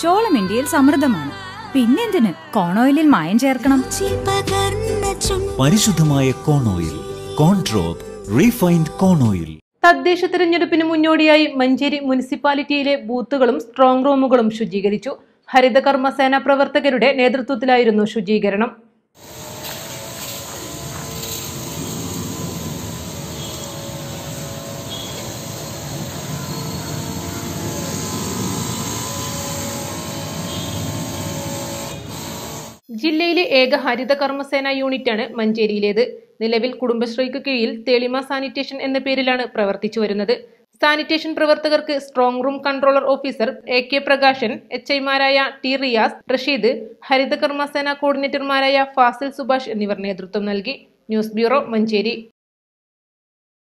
ചോളം ഇന്ത്യയിൽ സമൃദ്ധമാണ് പിന്നെന്തിന് കോണോയിലിൽ മായം ചേർക്കണം പരിശുദ്ധമായ കോണോയിൽ കോൺട്രോപ്പ് റീഫൈൻഡ് കോണോയിൽ തദ്ദേശ തിരഞ്ഞെടുപ്പിന് മുന്നോടിയായി മഞ്ചേരി മുനിസിപ്പാലിറ്റിയിലെ ബൂത്തുകളും സ്ട്രോങ് റൂമുകളും ശുചീകരിച്ചു ഹരിതകർമ്മസേന പ്രവർത്തകരുടെ നേതൃത്വത്തിലായിരുന്നു ശുചീകരണം ജില്ലയിലെ ഏക ഹരിത കർമ്മസേന യൂണിറ്റാണ് മഞ്ചേരിയിലേത് നിലവിൽ കുടുംബശ്രീക്ക് കീഴിൽ തെളിമ സാനിറ്റേഷൻ എന്ന പേരിലാണ് പ്രവർത്തിച്ചു വരുന്നത് സാനിറ്റേഷൻ പ്രവർത്തകർക്ക് strong room controller officer A K Prakashan H ഐമാരായ ടി റിയാസ് റഷീദ് ഹരിത കർമ്മസേന കോർഡിനേറ്റർമാരായ ഫാസിൽ സുഭാഷ് എന്നിവർ നേതൃത്വം നൽകി ന്യൂസ് ബ്യൂറോ മഞ്ചേരി